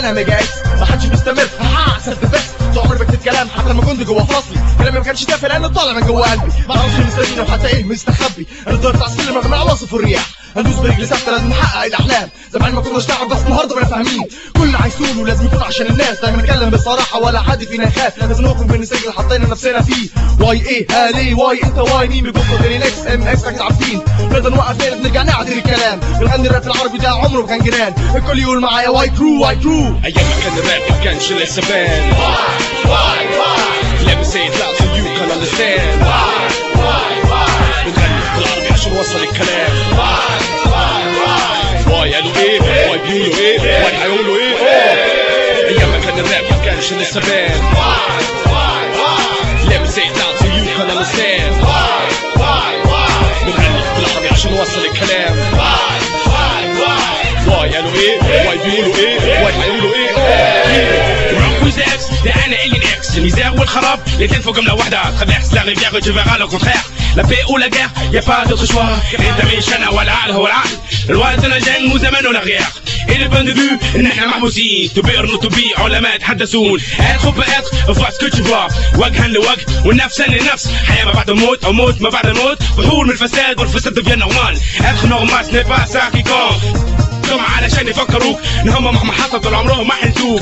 انا ميجا اكس ما حدش بيستمر ها سيلف بيست طول عمري بكتب كلام حتى لما كنت جوه فصلي كلامي ما كانش تافه لانه طالع من جوه قلبي ما اعرفش مستنيني وحتى ايه مستخبي انا طلعت على السلم رغم عواصف الرياح هندوس برجلي ثابته لازم نحقق الاحلام زمان ما كناش نعرف بس النهارده بقينا فاهمين كل عايزونه ولازم يكون عشان الناس دايما نتكلم بصراحه ولا حد فينا يخاف لازم نخرج من السجن اللي حطينا نفسنا فيه واي ايه ها ليه واي انت واي مين بيبص غير اكس ام اكس اكيد عارفين نقدر نوقف هنا بنرجع نعدل الكلام بنغني الراب العربي ده عمره ما كان جيران الكل يقول معايا واي كرو واي كرو ايام ما كان الراب ما كانش لسه بان Let me say it loud so you can understand بنغني بالعربي عشان نوصل الكلام واي قالوا ايه واي بيقولوا ايه واي هيقولوا ايه ايام ما كان الراب ما كانش لسه بان Let me say it loud so you can understand بنغني بالعربي عشان نوصل الكلام واي قالوا ايه واي بيقولوا ايه واي هيقولوا ايه Rock with the X, ده انا alien X الميزان والخراب الاتنين فوق جملة واحدة traverse la rivière tu verras le contraire La paix ou la guerre, y a pas d'autre choix انت مش انا ولا العقل هو العقل الوقت انا جن وزمان ولا غير Et le point de vue ان احنا محبوسين to be or not to be علماء يتحدثون être peut être vois ce que tu vois وجها لوجه والنفس لنفس حياة ما بعد الموت او موت ما بعد الموت بحور من الفساد والفساد devient normal être normal ce n'est pas ça qui compte هم علشان يفكروك ان هم مهما حصل طول عمرهم ما حلتوك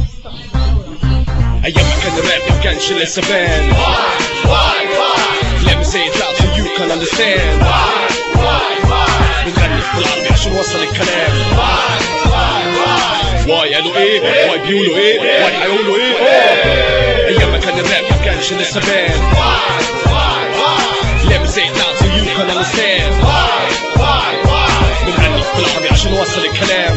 ايام ما كان الراب ما كانش لسه بان Let me say it loud so you can understand بنغني بالعربي عشان نوصل الكلام واي قالوا ايه واي بيقولوا ايه واي هيقولوا ايه ايام ما كان الراب ما كانش لسه بان Let me say it loud so you can understand بنغني بالعربي عشان نوصل الكلام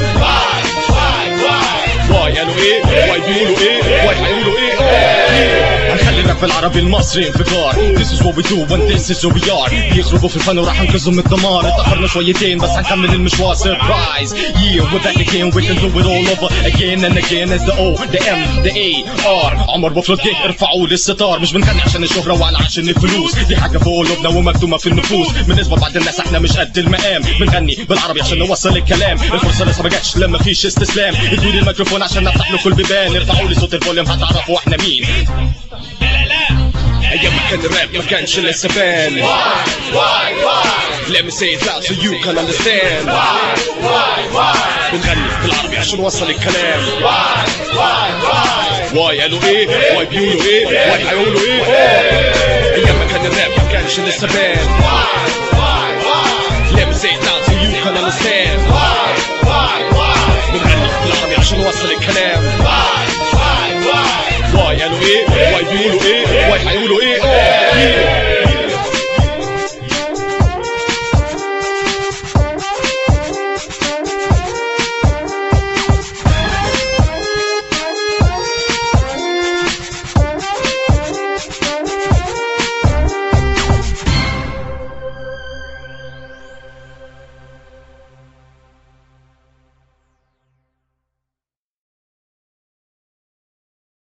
واي قالوا ايه واي بيقولوا ايه واي هيقولوا ايه هنخلي الراب العربي المصري انفجار This is what we do when this is who we are بيخرجوا في الفن وراح ننقذهم من الدمار اتأخرنا شويتين بس هنكمل المشوار سربرايز Yeah we're back again we can do it all over again and again as the O the M the A R عمر بفرض جه ارفعوا للستار مش بنغني عشان الشهرة ولا عشان الفلوس دي حاجة في قلوبنا ومكتومة في النفوس بالنسبة لبعض الناس احنا مش قد المقام بنغني بالعربي عشان نوصل الكلام الفرصة لسه ما جاتش لما فيش استسلام ادوني الميكروفون عشان نفتح له كل بيبان ارفعوا لي صوت الفوليوم هتعرفوا احنا مين ايام ما كان الراب ما كانش لسه بان Let me say it loud so you can understand بنغني بالعربي عشان نوصل الكلام واي قالوا ايه واي بيقولوا ايه واي هيقولوا ايه ايام ما كان الراب ما كانش لسه بان Let me say it loud so you can understand بنغني بالعربي عشان نوصل الكلام واي قالوا ايه واي بيقولوا ايه واي هيقولوا ايه